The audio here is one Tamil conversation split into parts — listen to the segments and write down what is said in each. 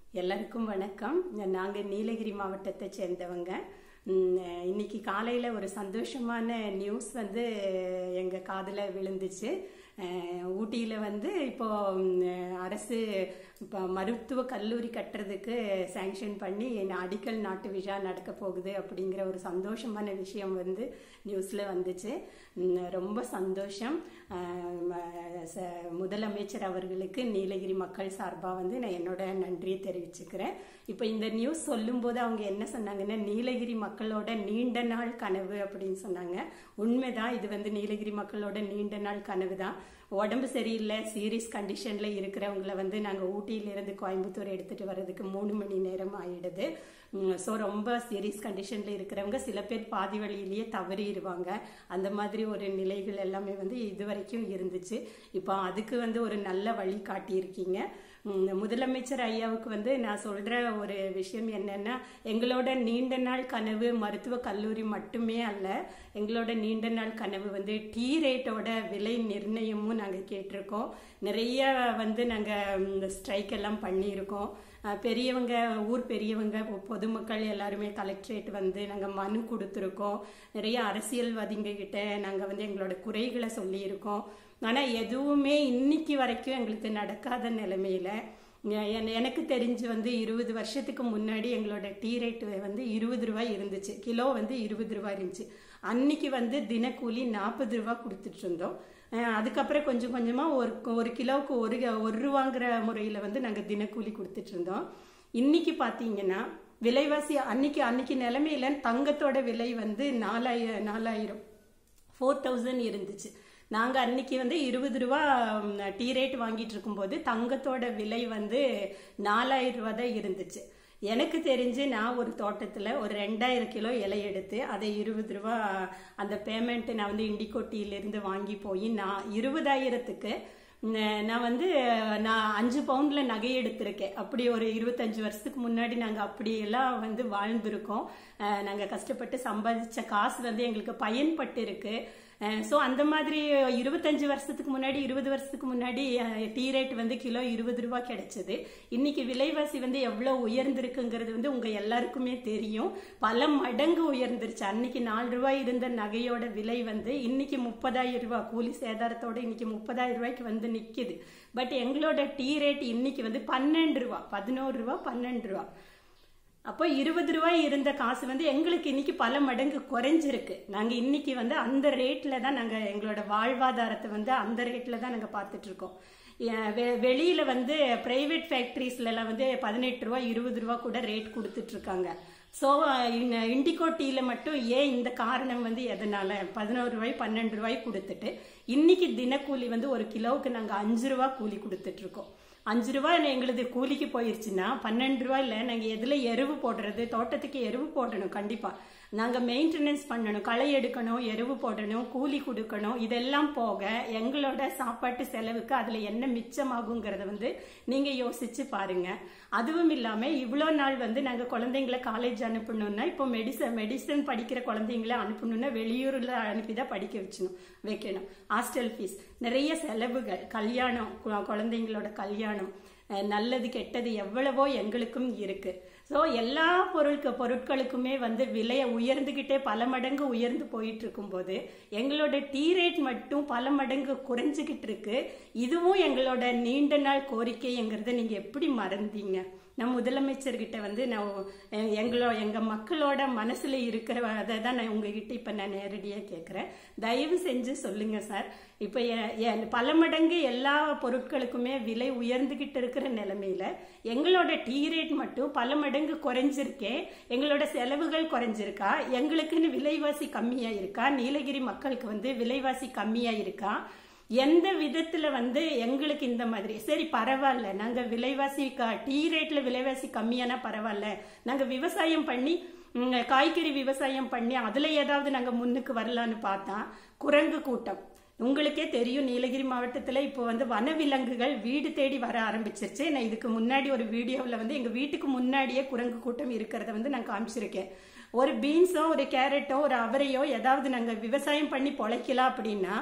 எல்லாருக்கும் வணக்கம் நாங்கள் நீலகிரி மாவட்டத்தை சேர்ந்தவங்க ம், இன்னைக்கு காலையில் ஒரு சந்தோஷமான நியூஸ் வந்து எங்கள் காதில் விழுந்துச்சு ஊட்டியில் வந்து இப்போ ம், அரசு இப்போ மருத்துவ கல்லூரி கட்டுறதுக்கு சேங்ஷன் பண்ணி அடிக்கல் நாட்டு விழா நடக்க போகுது அப்படிங்கிற ஒரு சந்தோஷமான விஷயம் வந்து நியூஸில் வந்துச்சு ம், ரொம்ப சந்தோஷம் அஹ், ம- ச- முதலமைச்சர் அவர்களுக்கு நீலகிரி மக்கள் சார்பாக வந்து நான் என்னோட நன்றியை தெரிவிச்சுக்கிறேன் இப்போ இந்த நியூஸ் சொல்லும்போது அவங்க என்ன சொன்னாங்கன்னா நீலகிரி மக்களோட நீண்ட நாள் கனவு அப்படின்னு சொன்னாங்க உண்மைதான் இது வந்து நீலகிரி மக்களோட நீண்ட நாள் கனவு தான் உடம்பு சரியில்லை சீரியஸ் கண்டிஷனில் இருக்கிறவங்கள வந்து நாங்கள் ஊட்டியிலேருந்து கோயம்புத்தூர் எடுத்துகிட்டு வர்றதுக்கு மூணு மணி நேரம் ஆயிடுது ஸோ ரொம்ப சீரியஸ் கண்டிஷனில் இருக்கிறவங்க சில பேர் பாதி வழியிலேயே தவறிடுவாங்க அந்த மாதிரி ஒரு நிலைகள் எல்லாமே வந்து இது வரைக்கும் இருந்துச்சு இப்போ அதுக்கு வந்து ஒரு நல்ல வழி காட்டியிருக்கீங்க உம், முதலமைச்சர் ஐயாவுக்கு வந்து நான் சொல்ற ஒரு விஷயம் என்னன்னா எங்களோட நீண்ட நாள் கனவு மருத்துவ கல்லூரி மட்டுமே அல்ல எங்களோட நீண்ட நாள் கனவு வந்து டீ ரேட்டோட விலை நிர்ணயமும் நாங்கள் கேட்டிருக்கோம் நிறைய வந்து நாங்கள் ஸ்ட்ரைக் எல்லாம் பண்ணியிருக்கோம் அஹ், பெரியவங்க ஊர் பெரியவங்க பொ- பொதுமக்கள் எல்லாருமே கலெக்டரேட் வந்து நாங்கள் மனு கொடுத்துருக்கோம் நிறைய அரசியல்வாதிங்க கிட்ட நாங்கள் வந்து எங்களோட குறைகளை சொல்லியிருக்கோம் ஆனால் எதுவுமே இன்னைக்கு வரைக்கும் எங்களுக்கு நடக்காத நிலைமையில எ- என- எனக்கு தெரிஞ்சு வந்து இருபது வருஷத்துக்கு முன்னாடி எங்களோட டீ ரேட் வந்து இருபது ரூபாய் இருந்துச்சு கிலோ வந்து இருபது ரூபாய் இருந்துச்சு அன்னைக்கு வந்து தினக்கூலி நாற்பது ரூபாய் கொடுத்துட்டு இருந்தோம் அஹ் அதுக்கப்புறம் கொஞ்சம் கொஞ்சமாக ஒரு ஒரு கிலோவுக்கு ஒரு ஒரு ரூபாங்கிற முறையில் வந்து நாங்கள் தினக்கூலி கொடுத்துட்டு இருந்தோம் இன்னைக்கு பார்த்தீங்கன்னா விலைவாசி அன்னைக்கு அன்னைக்கு நிலைமையில தங்கத்தோட விலை வந்து நாலாயிரம் நாலாயிரம் ஃபோர் தௌசண்ட் இருந்துச்சு நாங்கள் அன்னைக்கு வந்து இருபது ரூபா டீ ரேட் வாங்கிட்டு இருக்கும்போது தங்கத்தோட விலை வந்து நாலாயிரம் ரூபா தான் இருந்துச்சு எனக்கு தெரிஞ்சு நான் ஒரு தோட்டத்தில் ஒரு ரெண்டாயிரம் கிலோ இலை எடுத்து அதை இருபது ரூபா அந்த பேமெண்ட் நான் வந்து இண்டிகோ டீலேருந்து வாங்கி போய் நான் இருபதாயிரத்துக்கு ந- நான் வந்து நான் அஞ்சு பவுண்ட்ல நகை எடுத்திருக்கேன் அப்படி ஒரு இருபத்தஞ்சு வருஷத்துக்கு முன்னாடி நாங்கள் அப்படியெல்லாம் வந்து வாழ்ந்திருக்கோம் அஹ் நாங்க கஷ்டப்பட்டு சம்பாதிச்ச காசு வந்து எங்களுக்கு பயன்பட்டு இருக்கு ஸோ அந்த மாதிரி இருபத்தஞ்சு வருஷத்துக்கு முன்னாடி இருபது வருஷத்துக்கு முன்னாடி டீ ரேட் வந்து கிலோ இருபது ரூபா கிடைச்சது இன்னைக்கு விலைவாசி வந்து எவ்வளோ உயர்ந்திருக்குங்கிறது வந்து உங்க எல்லாருக்குமே தெரியும் பல மடங்கு உயர்ந்துருச்சு அன்னைக்கு நாலு ரூபாய் இருந்த நகையோட விலை வந்து இன்னைக்கு முப்பதாயிரம் ரூபாய் கூலி சேதாரத்தோட இன்னைக்கு முப்பதாயிரம் ரூபாய்க்கு வந்து நிக்குது பட் எங்களோட டீ ரேட் இன்னைக்கு வந்து பன்னெண்டு ரூபா பதினோரு ரூபா பன்னெண்டு ரூபா அப்போ இருபது ரூபாய் இருந்த காசு வந்து எங்களுக்கு இன்னைக்கு பல மடங்கு குறைஞ்சிருக்கு நாங்க இன்னைக்கு வந்து அந்த ரேட்ல தான் நாங்க எங்களோட வாழ்வாதாரத்தை வந்து அந்த ரேட்ல தான் நாங்க பார்த்துட்டு இருக்கோம் ஏன் வெ- வெளியில வந்து பிரைவேட் ஃபேக்டரிஸ்ல எல்லாம் வந்து பதினெட்டு ரூபா இருபது ரூபா கூட ரேட் கொடுத்துட்டு இருக்காங்க ஸோ இண்டிகோ டீல மட்டும் ஏன் இந்த காரணம் வந்து எதனால பதினோரு ரூபாய் பன்னெண்டு ரூபாய் கொடுத்துட்டு இன்னைக்கு தினக்கூலி வந்து ஒரு கிலோவுக்கு நாங்க அஞ்சு ரூபா கூலி கொடுத்துட்டு இருக்கோம் அஞ்சு ரூபாய் எங்களுது கூலிக்கு போயிருச்சுன்னா பன்னெண்டு ரூபாயில நாங்க எதுல எருவு போடுறது தோட்டத்துக்கு எருவு போடணும் கண்டிப்பா நாங்க மெயின்டெனன்ஸ் பண்ணணும் களை எடுக்கணும் எருவு போடணும் கூலி கொடுக்கணும் இதெல்லாம் போக எங்களோட சாப்பாட்டு செலவுக்கு அதுல என்ன மிச்சமாகுங்கிறத வந்து நீங்க யோசிச்சு பாருங்க அதுவும் இல்லாம இவ்வளோ நாள் வந்து நாங்க குழந்தைங்களை காலேஜ் அனுப்பணும்னா இப்போ மெடிசன் மெடிசன் படிக்கிற குழந்தைங்கள அனுப்பணும்னா வெளியூர்ல அனுப்பி தான் படிக்க வச்சணும் வைக்கணும் ஹாஸ்டல் ஃபீஸ் நிறைய செலவுகள் கல்யாணம் கு- குழந்தைங்களோட கல்யாணம் அஹ் நல்லது கெட்டது எவ்வளவோ எங்களுக்கும் இருக்கு ஸோ எல்லா பொருட்க பொருட்களுக்குமே வந்து விலையை உயர்ந்துகிட்டே பல மடங்கு உயர்ந்து போயிட்டு இருக்கும்போது எங்களோட டீ ரேட் மட்டும் பல மடங்கு குறைஞ்சுக்கிட்டு இருக்கு இதுவும் எங்களோட நீண்ட நாள் கோரிக்கைங்கிறத நீங்க எப்படி மறந்தீங்க நான் முதலமைச்சர்கிட்ட வந்து நான் எ- எங்களோ எங்க மக்களோட மனசுல இருக்கிற அதை தான் நான் உங்ககிட்ட இப்ப நான் நேரடியா கேட்கிறேன் தயவு செஞ்சு சொல்லுங்க சார் இப்ப எ- எ- பல மடங்கு எல்லா பொருட்களுக்குமே விலை உயர்ந்துகிட்டு இருக்கிற நிலைமையில எங்களோட டீ ரேட் மட்டும் பல மடங்கு குறைஞ்சிருக்கே எங்களோட செலவுகள் குறைஞ்சிருக்கா எங்களுக்குன்னு விலைவாசி கம்மியா இருக்கா நீலகிரி மக்களுக்கு வந்து விலைவாசி கம்மியா இருக்கா எந்த விதத்துல வந்து எங்களுக்கு இந்த மாதிரி சரி பரவாயில்ல நாங்க விலைவாசி க- டீ ரேட்ல விலைவாசி கம்மியானா பரவாயில்ல நாங்க விவசாயம் பண்ணி ம், காய்கறி விவசாயம் பண்ணி அதுல ஏதாவது நாங்க முன்னுக்கு வரலான்னு பார்த்தா குரங்கு கூட்டம் உங்களுக்கே தெரியும் நீலகிரி மாவட்டத்துல இப்போ வந்து வனவிலங்குகள் வீடு தேடி வர ஆரம்பிச்சிருச்சு நான் இதுக்கு முன்னாடி ஒரு வீடியோவில் வந்து எங்க வீட்டுக்கு முன்னாடியே குரங்கு கூட்டம் இருக்கிறத வந்து நான் காமிச்சிருக்கேன் ஒரு பீன்ஸோ ஒரு கேரட்டோ ஒரு அவரையோ ஏதாவது நாங்க விவசாயம் பண்ணி பொழைக்கலாம் அப்படின்னா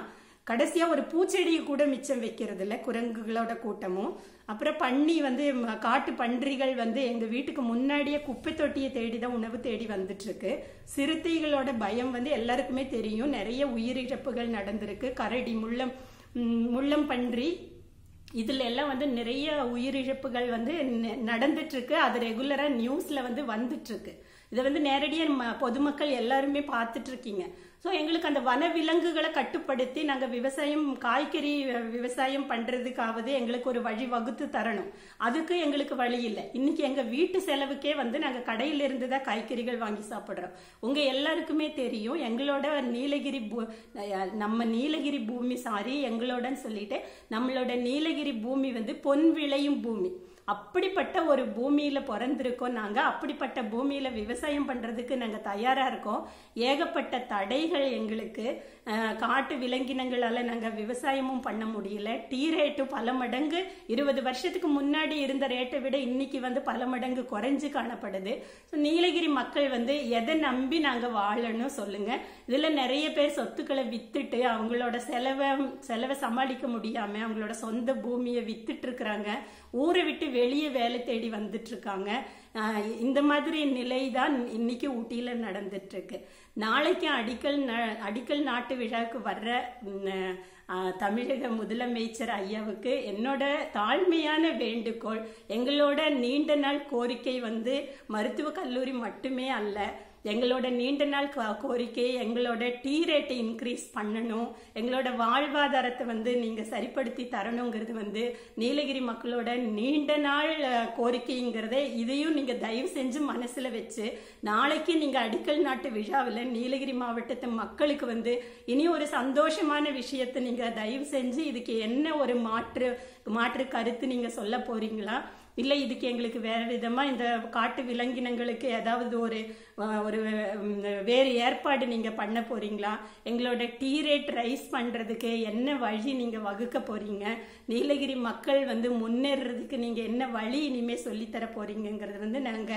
கடைசியா ஒரு பூச்செடியை கூட மிச்சம் வைக்கிறது இல்ல குரங்குகளோட கூட்டமும் அப்புறம் பன்னி வந்து ம- காட்டு பன்றிகள் வந்து எங்க வீட்டுக்கு முன்னாடியே குப்பை தொட்டியை தேடி தான் உணவு தேடி வந்துட்டு இருக்கு சிறுத்தைகளோட பயம் வந்து எல்லாருக்குமே தெரியும் நிறைய உயிரிழப்புகள் நடந்திருக்கு கரடி முள்ளம் ம், முள்ளம் பன்றி இதுல எல்லாம் வந்து நிறைய உயிரிழப்புகள் வந்து ந- நடந்துட்டு இருக்கு அது ரெகுலரா நியூஸ்ல வந்து வந்துட்டு இருக்கு இதை வந்து நேரடியாக பொதுமக்கள் எல்லாருமே பார்த்துட்டு இருக்கீங்க ஸோ எங்களுக்கு அந்த வன விலங்குகளை கட்டுப்படுத்தி நாங்கள் விவசாயம் காய்கறி அஹ், விவசாயம் பண்றதுக்காவது எங்களுக்கு ஒரு வழி வகுத்து தரணும் அதுக்கு எங்களுக்கு வழி இல்லை இன்னைக்கு எங்க வீட்டு செலவுக்கே வந்து நாங்கள் கடையில இருந்து தான் காய்கறிகள் வாங்கி சாப்பிட்றோம் உங்க எல்லாருக்குமே தெரியும் எங்களோட நீலகிரி பூ- அஹ், நம்ம நீலகிரி பூமி சாரி எங்களோடன்னு சொல்லிட்டு நம்மளோட நீலகிரி பூமி வந்து பொன் விளையும் பூமி அப்படிப்பட்ட ஒரு பூமியில பிறந்திருக்கோம் நாங்க அப்படிப்பட்ட பூமியில விவசாயம் பண்றதுக்கு நாங்க தயாரா இருக்கோம் ஏகப்பட்ட தடைகள் எங்களுக்கு அஹ், காட்டு விலங்கினங்களால நாங்க விவசாயமும் பண்ண முடியல டீ ரேட்டு பல மடங்கு இருபது வருஷத்துக்கு முன்னாடி இருந்த ரேட்டை விட இன்னைக்கு வந்து பல மடங்கு குறைஞ்சு காணப்படுது ஸோ நீலகிரி மக்கள் வந்து எதை நம்பி நாங்க வாழணும் சொல்லுங்க இதுல நிறைய பேர் சொத்துக்களை வித்துட்டு அவங்களோட செலவை செலவை சமாளிக்க முடியாம அவங்களோட சொந்த பூமியை வித்துட்டு இருக்கிறாங்க ஊரை விட்டு வெளியே வேலை தேடி வந்துட்டு இருக்காங்க ஆஹ் இந்த மாதிரி நிலை தான் இன்னைக்கு ஊட்டியில நடந்துட்டு இருக்கு நாளைக்கு அடிக்கல் ந- அடிக்கல் நாட்டு விழாவுக்கு வர்ற ம், ஆஹ், தமிழக முதலமைச்சர் ஐயாவுக்கு என்னோட தாழ்மையான வேண்டுகோள் எங்களோட நீண்ட நாள் கோரிக்கை வந்து மருத்துவக் கல்லூரி மட்டுமே அல்ல எங்களோட நீண்ட நாள் கோ- கோரிக்கை எங்களோட டீ ரேட்டை இன்க்ரீஸ் பண்ணணும் எங்களோட வாழ்வாதாரத்தை வந்து நீங்க சரிப்படுத்தி தரணுங்கிறது வந்து நீலகிரி மக்களோட நீண்ட நாள் அஹ், கோரிக்கைங்கிறத இதையும் நீங்க தயவு செஞ்சு மனசுல வச்சு நாளைக்கு நீங்க அடிக்கல் நாட்டு விழாவில் நீலகிரி மாவட்டத்து மக்களுக்கு வந்து இனி ஒரு சந்தோஷமான விஷயத்தை நீங்க தயவு செஞ்சு இதுக்கு என்ன ஒரு மாற்று மாற்று கருத்து நீங்க சொல்ல போறீங்களா இல்லை இதுக்கு எங்களுக்கு வேற விதமா இந்த காட்டு விலங்கினங்களுக்கு ஏதாவது ஒரு அஹ், ஒரு உம், வேறு ஏற்பாடு நீங்க பண்ண போறீங்களா எங்களோட டீ ரேட் ரைஸ் பண்றதுக்கு என்ன வழி நீங்க வகுக்க போறீங்க நீலகிரி மக்கள் வந்து முன்னேறதுக்கு நீங்க என்ன வழி இனிமே சொல்லித்தர போறீங்கங்கிறது வந்து நாங்க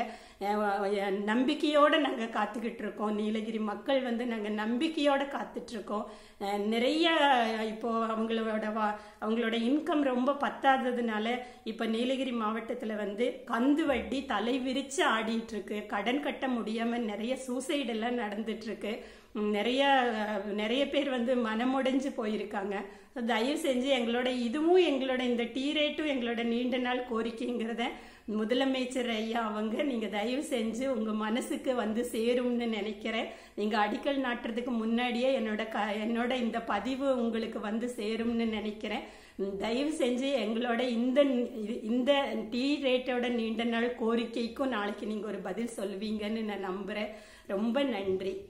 அஹ், நம்பிக்கையோட நாங்க காத்துக்கிட்டு இருக்கோம் நீலகிரி மக்கள் வந்து நாங்க நம்பிக்கையோட காத்துட்டு இருக்கோம் அஹ், நிறைய இப்போ அவங்களோட வா- அவங்களோட இன்கம் ரொம்ப பத்தாததுனால இப்ப நீலகிரி மாவட்டத்துல வந்து கந்து வட்டி தலை விரிச்சு ஆடிட்டு இருக்கு கடன் கட்ட முடியாம நிறைய சூசைடு எல்லாம் நடந்துட்டு இருக்கு உம், நிறைய அஹ், நிறைய பேர் வந்து மனமுடைஞ்சு போயிருக்காங்க So, தயவு செஞ்சு எங்களோட இதுவும் எங்களோட இந்த டீ ரேட்டும் எங்களோட நீண்ட நாள் கோரிக்கைங்கிறத முதலமைச்சர் ஐயா அவங்க நீங்க தயவு செஞ்சு உங்க மனசுக்கு வந்து சேரும்னு நினைக்கிறேன் நீங்க அடிக்கல் நாட்டுறதுக்கு முன்னாடியே என்னோட க என்னோட இந்த பதிவு உங்களுக்கு வந்து சேரும்னு நினைக்கிறேன் உம், தயவு செஞ்சு எங்களோட இந்த இந்த டீ ரேட்டோட நீண்ட நாள் கோரிக்கைக்கும் நாளைக்கு நீங்க ஒரு பதில் சொல்வீங்கன்னு நான் நம்புறேன் ரொம்ப நன்றி